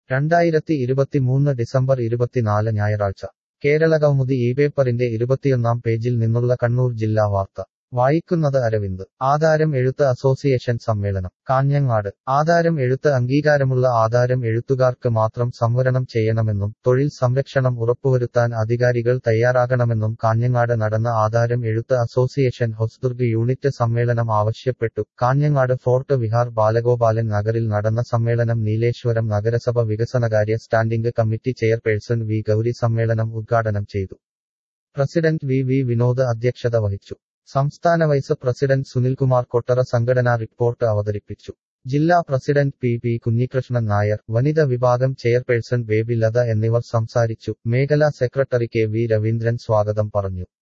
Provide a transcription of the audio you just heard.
രണ്ടായിരത്തി ഇരുപത്തിമൂന്ന് ഡിസംബർ ഇരുപത്തിനാല് ഞായറാഴ്ച കേരള കൗമുദി ഈ പേപ്പറിന്റെ ഇരുപത്തിയൊന്നാം പേജിൽ നിന്നുള്ള കണ്ണൂർ ജില്ലാ വാർത്ത വായിക്കുന്നത് അരവിന്ദ് ആധാരം എഴുത്ത് അസോസിയേഷൻ സമ്മേളനം കാഞ്ഞങ്ങാട് ആധാരം എഴുത്ത് അംഗീകാരമുള്ള ആധാരം എഴുത്തുകാർക്ക് മാത്രം സംവരണം ചെയ്യണമെന്നും തൊഴിൽ സംരക്ഷണം ഉറപ്പുവരുത്താൻ അധികാരികൾ തയ്യാറാകണമെന്നും കാഞ്ഞങ്ങാട് നടന്ന ആധാരം എഴുത്ത് അസോസിയേഷൻ ഹൊസ്ദുർഗ് യൂണിറ്റ് സമ്മേളനം ആവശ്യപ്പെട്ടു കാഞ്ഞങ്ങാട് ഫോർട്ട് വിഹാർ ബാലഗോപാലൻ നഗറിൽ നടന്ന സമ്മേളനം നീലേശ്വരം നഗരസഭ വികസനകാര്യ standing committee chairperson V Gowri സമ്മേളനം ഉദ്ഘാടനം ചെയ്തു പ്രസിഡന്റ് വി വി വിനോദ് അധ്യക്ഷത വഹിച്ചു സംസ്ഥാന വൈസ് പ്രസിഡന്റ് സുനിൽകുമാർ കൊട്ടറ സംഘടനാ റിപ്പോർട്ട് അവതരിപ്പിച്ചു ജില്ലാ president P P Kunhikrishnan Nair വനിത വിഭാഗം ചെയർപേഴ്സൺ ബേബി ലത എന്നിവർ സംസാരിച്ചു മേഖലാ സെക്രട്ടറി കെ വി രവീന്ദ്രൻ സ്വാഗതം പറഞ്ഞു